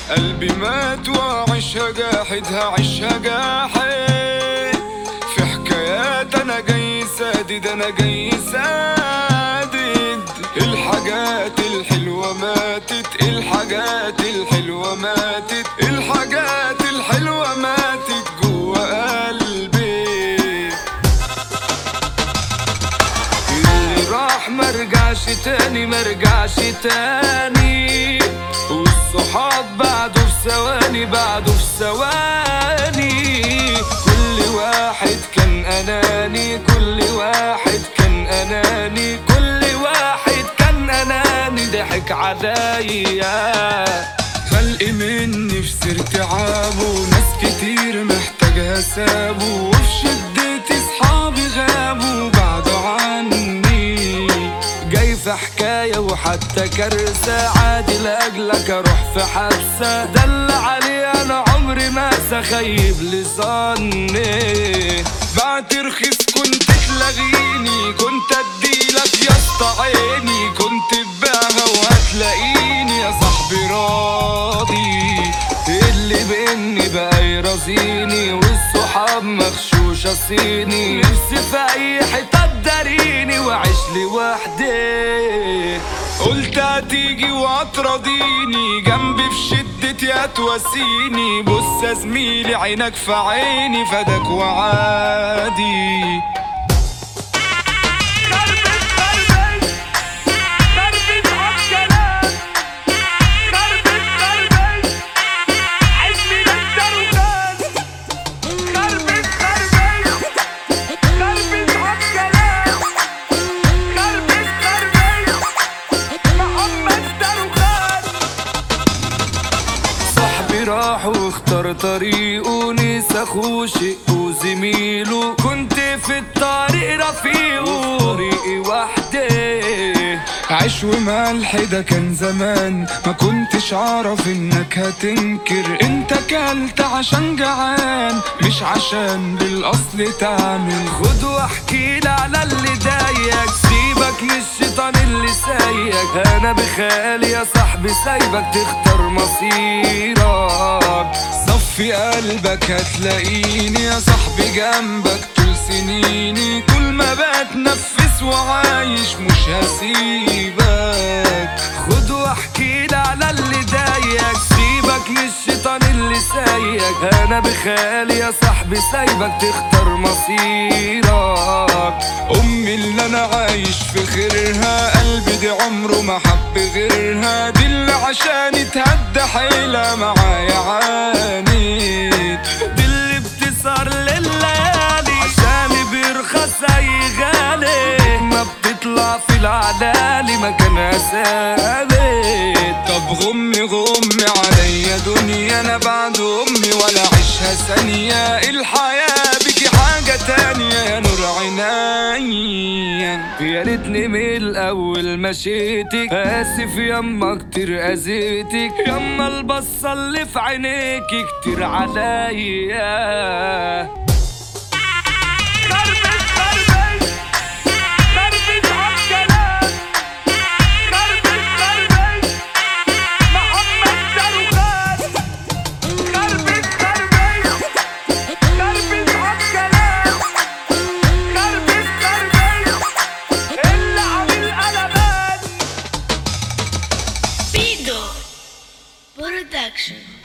قلبي مات وعيشها جاحد هعيشها جاحد في حكايات انا جاي سادد انا جاي سادد الحاجات الحلوة ماتت الحاجات الحلوة ماتت الحاجات الحلوة ماتت جوا قلبي اللي راح مرجعش تاني مرجعش تاني والصحاب بعده في ثواني بعده في ثواني كل واحد كان اناني كل واحد كان اناني كل واحد كان اناني ضحك عليا خلق مني في سيرة عابه ناس كتير محتاجها سابوا وفي شدتي صحابي غابوا بعدوا عني جاي في حكاية وحتى كارثة عادي لأجلك أروح في حبسة دل علي أنا عمري ما سخيب لظني بعت رخيص كنت تلاغيني كنت اديلك يا اسطى عيني كنت تبيعها وهتلاقيني يا صاحبي راضي اللي بيني بقى يرازيني والصحاب مغشوشة صيني نفسي في اي حتة تداريني واعيش لوحدي قلت هتيجي وهتراضيني جنبي في شدتي هتواسيني بص يا زميلي عينك في عيني فداك وعادي خربت خربت خربت عالكلام خربت خربت عزمي للدروخان خربت خربت خربت عالكلام خربت خربت محمد دروخان صاحبي راح واختار طريقه نسى اخوه شقه زميله كنت في الطريق رفيقه طريقي وحدي عيش وملح ده كان زمان ما كنتش اعرف انك هتنكر انت كلت عشان جعان مش عشان بالاصل تعمل خد واحكي لي على اللي ضايقك سيبك من الشيطان اللي سايقك انا بخيالي يا صاحبي سايبك تختار مصيرك صفي قلبك هتلاقيني يا صاحبي جنبك طول سنيني كل ما بتنفس وعايش مش هسيبك خد واحكي لي على اللي ضايقك سيبك من الشيطان اللي سايقك انا بخيالي يا صاحبي سايبك تختار مصيرك امي اللي انا عايش في خيرها قلبي دي عمره ما حب غيرها دي اللي عشان اتهدى حيلة معايا عانيت دي اللي بتسهر لليالي عشان بيرخص اي غالي ما بتطلع في العلالي مكانها ثابت طب غمي غمي عليا دنيا انا بعد امي ولا عيشها ثانية الحياة بيكي حاجة تانية يا نور عينيا يا ريتني من الاول مشيتك اسف يما كتير اذيتك يما البصة اللي في عينيكي كتير عليا خربت خربت خربت عالكلام خربت خربت محمد دروخان خربت خربت خربت عالكلام خربت خربت اللي عامل قلبان Bido Production